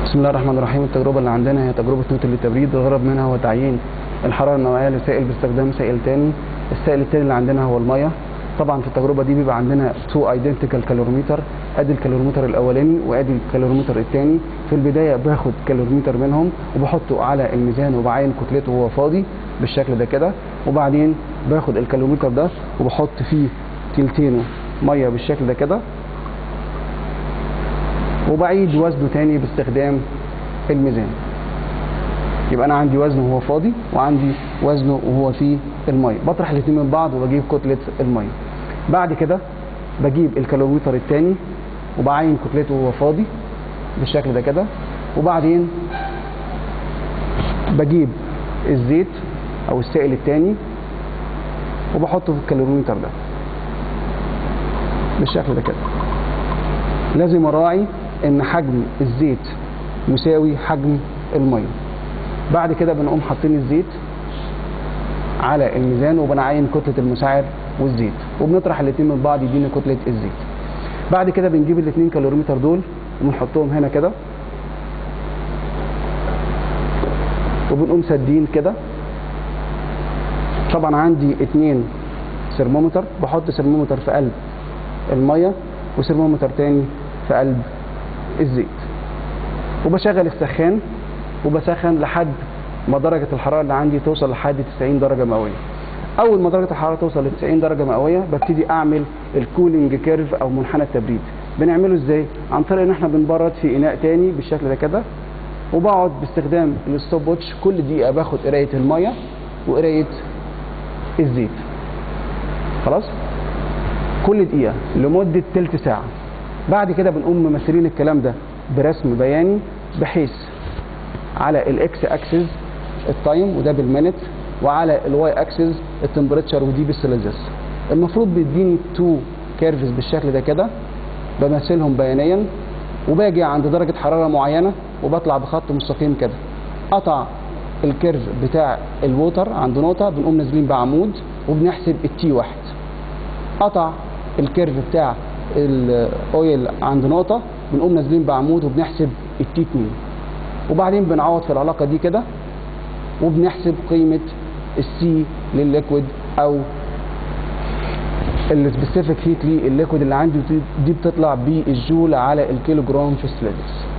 بسم الله الرحمن الرحيم التجربة اللي عندنا هي تجربة نوت للتبريد الغرض منها هو تعيين الحرارة النوعية لسائل باستخدام سائل تاني السائل التاني اللي عندنا هو المية طبعا في التجربة دي بيبقى عندنا تو ايدنتيكال كالوريمتر ادي الكالوريمتر الاولاني وادي الكالوريمتر الثاني في البداية باخد كالوريمتر منهم وبحطه على الميزان وبعين كتلته وهو فاضي بالشكل ده كده وبعدين باخد الكالوريمتر ده وبحط فيه تلتينه مية بالشكل ده كده وبعيد وزنه تاني باستخدام الميزان يبقى انا عندي وزنه وهو فاضي وعندي وزنه وهو فيه الميه بطرح الاثنين من بعض وبجيب كتله الميه بعد كده بجيب الكالوريمتر الثاني وبعين كتلته وهو فاضي بالشكل ده كده وبعدين بجيب الزيت او السائل الثاني وبحطه في الكالوريمتر ده بالشكل ده كده لازم اراعي ان حجم الزيت يساوي حجم الميه بعد كده بنقوم حاطين الزيت على الميزان وبنعين كتله المساعد والزيت وبنطرح الاثنين من بعض يدينا كتله الزيت بعد كده بنجيب الاثنين كالوريمتر دول وبنحطهم هنا كده وبنقوم سادين كده طبعا عندي اثنين سرمومتر بحط سرمومتر في قلب الميه وسرمومتر تاني في قلب الزيت وبشغل السخان وبسخن لحد ما درجة الحرارة اللي عندي توصل لحد 90 درجة مئوية أول ما درجة الحرارة توصل ل 90 درجة مئوية ببتدي أعمل الكولينج كيرف أو منحنى التبريد بنعمله إزاي؟ عن طريق إن إحنا بنبرد في إناء تاني بالشكل ده كده وبقعد باستخدام الستوب واتش كل دقيقة باخد قراية المية وقراية الزيت خلاص؟ كل دقيقة لمدة تلت ساعة بعد كده بنقوم ممثلين الكلام ده برسم بياني بحيث على الاكس اكسس التايم وده بالمينت وعلى الواي اكسس التمبريتشر ودي بالسيلزيوس المفروض بيديني تو كيرفز بالشكل ده كده بمثلهم بيانيا وباجي عند درجه حراره معينه وبطلع بخط مستقيم كده قطع الكيرف بتاع الووتر عند نقطه بنقوم نازلين بعمود وبنحسب التي واحد قطع الكيرف بتاع الاويل عند نقطه بنقوم نازلين بعمود وبنحسب التي 2 وبعدين بنعوض في العلاقه دي كده وبنحسب قيمه السي للليكويد او السبيسيفيك هيت للليكويد اللي عندي دي بتطلع بالجول على الكيلو جرام في السليدكس